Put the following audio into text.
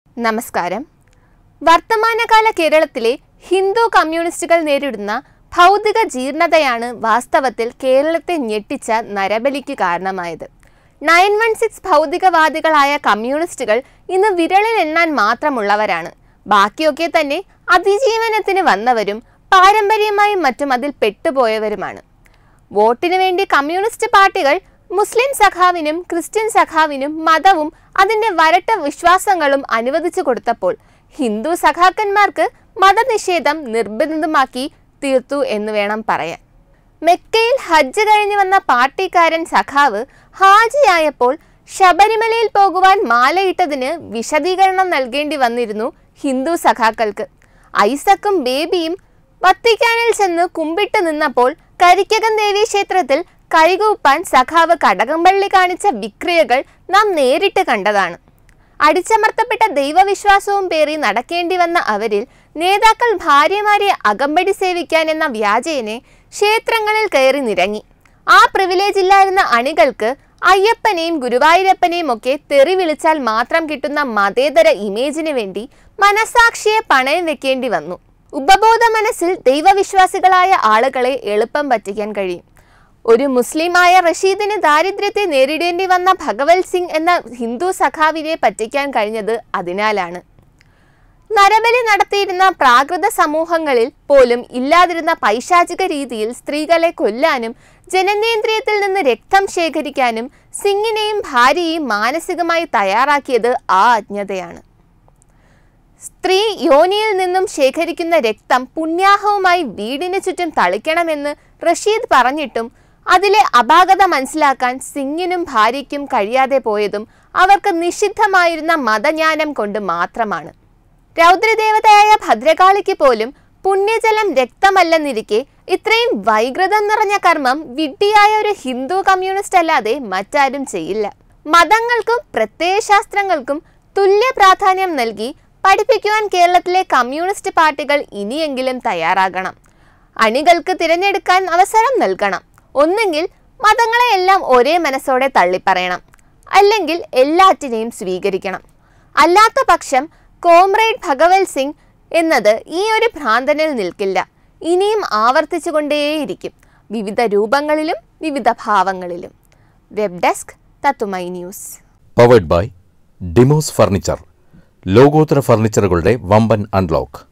നമസ്കാരം വർത്തമാനകാല കേരളത്തിലെ ഹിന്ദു കമ്മ്യൂണിസ്റ്റുകൾ നേരിടുന്ന ഭൗതിക ജീർണതയാണ് വാസ്തവത്തിൽ കേരളത്തെ ഞെട്ടിച്ച നരബലിക്ക് കാരണമായത് നയൻ വൺ സിക്സ് ഭൗതികവാദികളായ കമ്മ്യൂണിസ്റ്റുകൾ ഇന്ന് വിരളിൽ എണ്ണാൻ മാത്രമുള്ളവരാണ് ബാക്കിയൊക്കെ തന്നെ അതിജീവനത്തിന് വന്നവരും പാരമ്പര്യമായും മറ്റും അതിൽ പെട്ടുപോയവരുമാണ് വോട്ടിനു വേണ്ടി കമ്മ്യൂണിസ്റ്റ് പാർട്ടികൾ മുസ്ലിം സഖാവിനും ക്രിസ്ത്യൻ സഖാവിനും മതവും അതിന്റെ വരട്ട വിശ്വാസങ്ങളും അനുവദിച്ചു കൊടുത്തപ്പോൾ ഹിന്ദു സഖാക്കന്മാർക്ക് മതനിഷേധം നിർബന്ധിതമാക്കി തീർത്തു എന്ന് വേണം പറയാൻ മെക്കയിൽ ഹജ്ജ് കഴിഞ്ഞു വന്ന പാർട്ടിക്കാരൻ സഖാവ് ഹാജിയായപ്പോൾ ശബരിമലയിൽ പോകുവാൻ മാലയിട്ടതിന് വിശദീകരണം നൽകേണ്ടി വന്നിരുന്നു ഹിന്ദു സഖാക്കൾക്ക് ഐസക്കും ബേബിയും വത്തിക്കാനിൽ ചെന്ന് കുമ്പിട്ട് നിന്നപ്പോൾ കരിക്കകം ദേവി ക്ഷേത്രത്തിൽ കൈകൂപ്പാൻ സഖാവ് കടകംപള്ളി കാണിച്ച വിക്രിയകൾ നാം നേരിട്ട് കണ്ടതാണ് അടിച്ചമർത്തപ്പെട്ട ദൈവവിശ്വാസവും പേറി നടക്കേണ്ടി വന്ന അവരിൽ നേതാക്കൾ ഭാര്യമാരെ അകമ്പടി സേവിക്കാൻ എന്ന വ്യാജേനെ ക്ഷേത്രങ്ങളിൽ കയറി നിരങ്ങി ആ പ്രിവിലേജ് ഇല്ലായിരുന്ന അണികൾക്ക് അയ്യപ്പനെയും ഗുരുവായൂരപ്പനെയും ഒക്കെ തെറി വിളിച്ചാൽ മാത്രം കിട്ടുന്ന മതേതര ഇമേജിന് വേണ്ടി മനസാക്ഷിയെ പണയം വെക്കേണ്ടി വന്നു ഉപബോധ മനസ്സിൽ ദൈവവിശ്വാസികളായ ആളുകളെ എളുപ്പം പറ്റിക്കാൻ കഴിയും ഒരു മുസ്ലിമായ റഷീദിന് ദാരിദ്ര്യത്തെ നേരിടേണ്ടി വന്ന ഭഗവത് സിംഗ് എന്ന ഹിന്ദു സഖാവിനെ പറ്റിക്കാൻ കഴിഞ്ഞത് അതിനാലാണ് നരബലി നടത്തിയിരുന്ന പ്രാകൃത സമൂഹങ്ങളിൽ പോലും ഇല്ലാതിരുന്ന പൈശാചിക രീതിയിൽ സ്ത്രീകളെ കൊല്ലാനും ജനനേന്ദ്രിയത്തിൽ നിന്ന് രക്തം ശേഖരിക്കാനും സിംഗിനെയും ഭാര്യയെയും മാനസികമായി തയ്യാറാക്കിയത് ആ അജ്ഞതയാണ് സ്ത്രീ യോനിയിൽ നിന്നും ശേഖരിക്കുന്ന രക്തം പുണ്യാഹവുമായി വീടിന് ചുറ്റും തളിക്കണമെന്ന് റഷീദ് പറഞ്ഞിട്ടും അതിലെ അപാകത മനസ്സിലാക്കാൻ സിംഗിനും ഭാര്യയ്ക്കും കഴിയാതെ പോയതും അവർക്ക് നിഷിദ്ധമായിരുന്ന മതജ്ഞാനം കൊണ്ട് മാത്രമാണ് രൗദ്രദേവതയായ ഭദ്രകാളിക്ക് പോലും പുണ്യജലം രക്തമല്ലെന്നിരിക്കെ ഇത്രയും വൈകൃതം നിറഞ്ഞ കർമ്മം വിഡ്ഢിയായ ഒരു ഹിന്ദു കമ്മ്യൂണിസ്റ്റ് അല്ലാതെ മറ്റാരും ചെയ്യില്ല മതങ്ങൾക്കും പ്രത്യയശാസ്ത്രങ്ങൾക്കും തുല്യ പ്രാധാന്യം നൽകി പഠിപ്പിക്കുവാൻ കേരളത്തിലെ കമ്മ്യൂണിസ്റ്റ് പാർട്ടികൾ ഇനിയെങ്കിലും തയ്യാറാകണം അണികൾക്ക് തിരഞ്ഞെടുക്കാൻ അവസരം നൽകണം ഒന്നെങ്കിൽ മതങ്ങളെയെല്ലാം ഒരേ മനസ്സോടെ തള്ളിപ്പറയണം അല്ലെങ്കിൽ എല്ലാറ്റിനെയും സ്വീകരിക്കണം അല്ലാത്ത പക്ഷം കോമ്രേഡ് ഭഗവത് സിംഗ് എന്നത് ഈ ഒരു ഭ്രാന്തനിൽ നിൽക്കില്ല ഇനിയും ആവർത്തിച്ചുകൊണ്ടേയിരിക്കും വിവിധ രൂപങ്ങളിലും വിവിധ ഭാവങ്ങളിലും വെബ് ഡെസ്ക് തത്തുമൈ news powered by Demos furniture ലോകോത്തര ഫർണിച്ചറുകളുടെ വമ്പൻ അൺലോക്ക്